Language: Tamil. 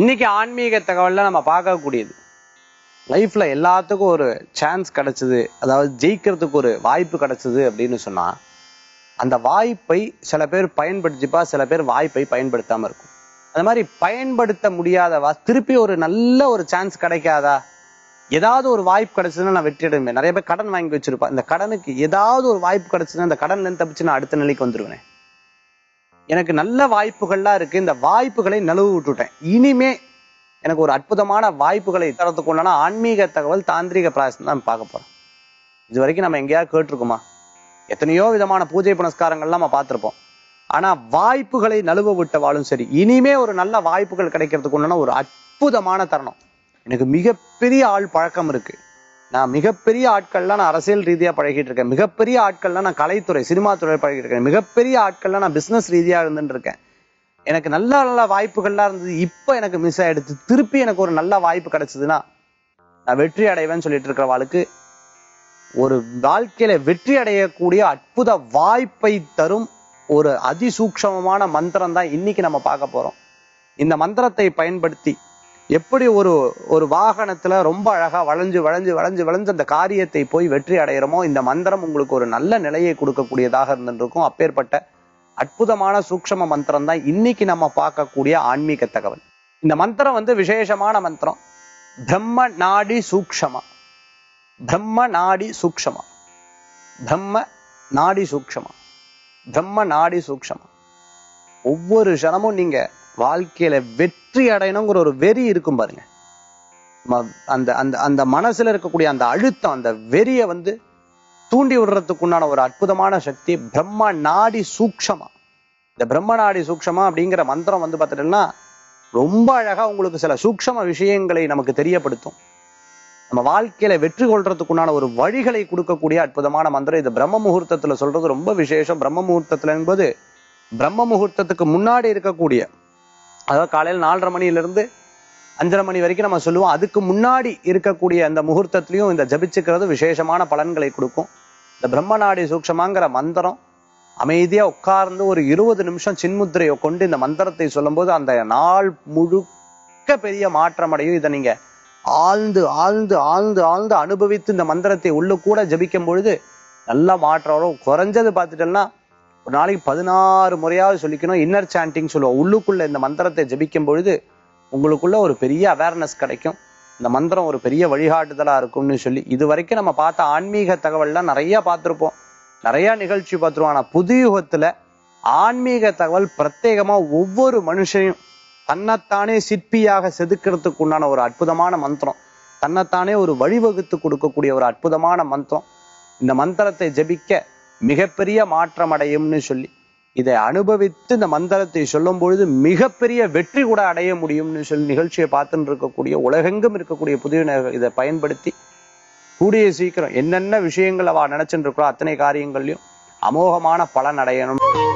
இன்னைக்கு ஆன்மீக தகவல்ல நம்ம பார்க்கக்கூடியது லைஃப்ல எல்லாத்துக்கும் ஒரு சான்ஸ் கிடைச்சது அதாவது ஜெயிக்கிறதுக்கு ஒரு வாய்ப்பு கிடைச்சது அப்படின்னு சொன்னா அந்த வாய்ப்பை சில பேர் பயன்படுத்திப்பா சில பேர் வாய்ப்பை பயன்படுத்தாம இருக்கும் அந்த மாதிரி பயன்படுத்த முடியாதவா திருப்பி ஒரு நல்ல ஒரு சான்ஸ் கிடைக்காதா ஏதாவது ஒரு வாய்ப்பு கிடைச்சதுன்னா நான் வெற்றி அடைவேன் நிறைய பேர் கடன் வாங்கி வச்சிருப்பா இந்த கடனுக்கு ஏதாவது ஒரு வாய்ப்பு கிடைச்சதுன்னா அந்த கடன்ல இருந்து தப்பிச்சு நான் அடுத்த நிலைக்கு வந்துருவேன் எனக்கு நல்ல வாய்ப்புகள்லாம் இருக்கு இந்த வாய்ப்புகளை நழுவு விட்டுட்டேன் இனிமே எனக்கு ஒரு அற்புதமான வாய்ப்புகளை தரத்துக்கு உண்டான ஆன்மீக தகவல் தாந்திரிக பிராயசம் தான் பார்க்க போறோம் இது வரைக்கும் நம்ம எங்கேயாவது கேட்டிருக்கோமா எத்தனையோ விதமான பூஜை புனஸ்காரங்கள்லாம் நம்ம பார்த்திருப்போம் ஆனா வாய்ப்புகளை நழுவ விட்டவாலும் சரி இனிமே ஒரு நல்ல வாய்ப்புகள் கிடைக்கிறதுக்கு உண்டான ஒரு அற்புதமான தருணம் எனக்கு மிகப்பெரிய ஆள் பழக்கம் இருக்கு நான் மிகப்பெரிய ஆட்கள்லாம் நான் அரசியல் ரீதியா பழகிட்டு இருக்கேன் மிகப்பெரிய ஆட்கள்லாம் நான் கலைத்துறை சினிமா துறை பழகிட்டு இருக்கேன் மிகப்பெரிய ஆட்கள்லாம் நான் பிசினஸ் ரீதியா இருந்துட்டு இருக்கேன் எனக்கு நல்ல நல்ல வாய்ப்புகள்லாம் இருந்தது இப்ப எனக்கு மிஸ் ஆயிடுச்சு திருப்பி எனக்கு ஒரு நல்ல வாய்ப்பு கிடைச்சதுன்னா நான் வெற்றி அடைவேன்னு சொல்லிட்டு இருக்கிறவாளுக்கு ஒரு வாழ்க்கையில வெற்றி அடையக்கூடிய அற்புத வாய்ப்பை தரும் ஒரு அதிசூக்ஷமமான மந்திரம் தான் இன்னைக்கு நம்ம பார்க்க போறோம் இந்த மந்திரத்தை பயன்படுத்தி எப்படி ஒரு ஒரு வாகனத்துல ரொம்ப அழகா வளைஞ்சு வளைஞ்சு வளைஞ்சு வளைஞ்சு அந்த காரியத்தை போய் வெற்றி அடையிறோமோ இந்த மந்திரம் உங்களுக்கு ஒரு நல்ல நிலையை கொடுக்கக்கூடியதாக இருந்துருக்கும் அப்பேற்பட்ட அற்புதமான சூக்ஷம மந்திரம் தான் இன்னைக்கு நம்ம பார்க்கக்கூடிய ஆன்மீக தகவல் இந்த மந்திரம் வந்து விசேஷமான மந்திரம் பிரம்ம நாடி சூக்ஷமா பிரம்ம நாடி சூக்ஷமா பிரம்ம நாடி சூக்ஷமா பிரம்ம நாடி சூக்ஷமா ஒவ்வொரு க்ஷணமும் நீங்க வாழ்க்கையில வெற்றி அடையணுங்கிற ஒரு வெறி இருக்கும் பாருங்க ம- அந்த அந்த அந்த மனசுல இருக்கக்கூடிய அந்த அழுத்தம் அந்த வெறிய வந்து தூண்டி விடுறதுக்கு உண்டான ஒரு அற்புதமான சக்தி பிரம்ம நாடி சூக்ஷமா இந்த பிரம்ம நாடி சூக்ஷமா அப்படிங்கிற மந்திரம் வந்து பார்த்துட்டோம்னா ரொம்ப அழகா உங்களுக்கு சில சூக்ஷம விஷயங்களை நமக்கு தெரியப்படுத்தும் நம்ம வாழ்க்கையில வெற்றி கொள்றதுக்குண்டான ஒரு வழிகளை கொடுக்கக்கூடிய அற்புதமான மந்திரம் இது பிரம்ம முகூர்த்தத்துல சொல்றது ரொம்ப விசேஷம் பிரம்ம முகூர்த்தத்துல என்பது பிரம்ம முகூர்த்தத்துக்கு முன்னாடி இருக்கக்கூடிய அதாவது காலையில் நாலரை மணியில இருந்து அஞ்சரை மணி வரைக்கும் நம்ம சொல்லுவோம் அதுக்கு முன்னாடி இருக்கக்கூடிய அந்த முகூர்த்தத்திலையும் இந்த ஜபிச்சுக்கிறது விசேஷமான பலன்களை கொடுக்கும் இந்த பிரம்மநாடி சூக்ஷமாங்கிற மந்திரம் அமைதியா உட்கார்ந்து ஒரு இருபது நிமிஷம் சின்முத்திரையை கொண்டு இந்த மந்திரத்தை சொல்லும்போது அந்த நாள் முழுக்க பெரிய மாற்றம் அடையும் இதை நீங்க ஆழ்ந்து ஆழ்ந்து ஆழ்ந்து ஆழ்ந்து அனுபவித்து இந்த மந்திரத்தை உள்ள கூட ஜபிக்கும் பொழுது நல்ல மாற்றம் வரும் குறைஞ்சது பார்த்துட்டோம்னா ஒரு நாளைக்கு பதினாறு முறையாவது சொல்லிக்கணும் இன்னர் சாண்டிங் சொல்லுவோம் உள்ளுக்குள்ள இந்த மந்திரத்தை ஜபிக்கும் பொழுது உங்களுக்குள்ள ஒரு பெரிய அவேர்னஸ் கிடைக்கும் இந்த மந்திரம் ஒரு பெரிய வழிகாட்டுதலா இருக்கும்னு சொல்லி இது வரைக்கும் நம்ம பார்த்த ஆன்மீக தகவல்லாம் நிறைய பார்த்திருப்போம் நிறைய நிகழ்ச்சி பார்த்துருவோம் ஆனா புது யுகத்துல ஆன்மீக தகவல் பிரத்யேகமா ஒவ்வொரு மனுஷனையும் தன்னைத்தானே சிற்பியாக செதுக்கிறதுக்கு உண்டான ஒரு அற்புதமான மந்திரம் தன்னைத்தானே ஒரு வழிவகுத்து கொடுக்கக்கூடிய ஒரு அற்புதமான மந்திரம் இந்த மந்திரத்தை ஜபிக்க மிகப்பெரிய மாற்றம் அடையும்னு சொல்லி இதை அனுபவித்து இந்த மந்திரத்தை சொல்லும் பொழுது மிகப்பெரிய வெற்றி கூட அடைய முடியும்னு சொல்லி நிகழ்ச்சியை பார்த்துட்டு இருக்கக்கூடிய உலகெங்கும் இருக்கக்கூடிய புதிய இதை பயன்படுத்தி கூடிய சீக்கிரம் என்னென்ன விஷயங்கள் அவ நினைச்சுட்டு இருக்கிறோ அத்தனை காரியங்கள்லயும் அமோகமான பலன் அடையணும்